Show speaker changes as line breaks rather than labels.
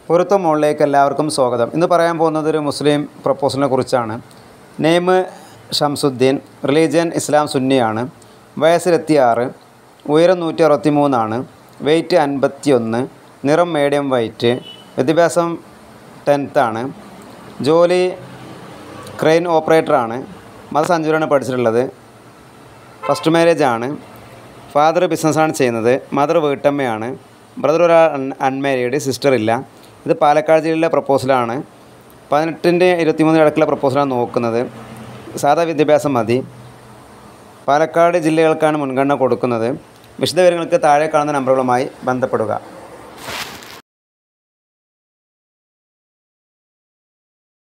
പൊരുത്തം മോളിലേക്ക് എല്ലാവർക്കും സ്വാഗതം ഇന്ന് പറയാൻ പോകുന്നത് ഒരു മുസ്ലിം പ്രപ്പോസലിനെ കുറിച്ചാണ് നെയിം ഷംസുദ്ദീൻ റിലീജിയൻ ഇസ്ലാം സുന്നിയാണ് വയസ്സ് ഇരുപത്തിയാറ് ഉയരം നൂറ്റി അറുപത്തി മൂന്നാണ് വെയ്റ്റ് അൻപത്തി ഒന്ന് നിറം മീഡിയം വൈറ്റ് വിദ്യാഭ്യാസം ടെൻത്താണ് ജോലി ക്രെയിൻ ഓപ്പറേറ്ററാണ് മതസഞ്ചൂരാണ് പഠിച്ചിട്ടുള്ളത് ഫസ്റ്റ് മാരേജ് ആണ് ഫാദർ ബിസിനസ്സാണ് ചെയ്യുന്നത് മദർ വീട്ടമ്മയാണ് ബ്രദർ ഒരാൾ അൺമാരീഡ് സിസ്റ്റർ ഇല്ല ഇത് പാലക്കാട് ജില്ലയിലെ പ്രപ്പോസലാണ് പതിനെട്ടിൻ്റെ ഇരുപത്തിമൂന്നിന് ഇടയ്ക്കുള്ള പ്രപ്പോസലാണ് നോക്കുന്നത് സാധാ വിദ്യാഭ്യാസം മതി പാലക്കാട് ജില്ലകൾക്കാണ് മുൻഗണന കൊടുക്കുന്നത് വിശദവിവരങ്ങൾക്ക് താഴെ കാണുന്ന നമ്പറുകളുമായി ബന്ധപ്പെടുക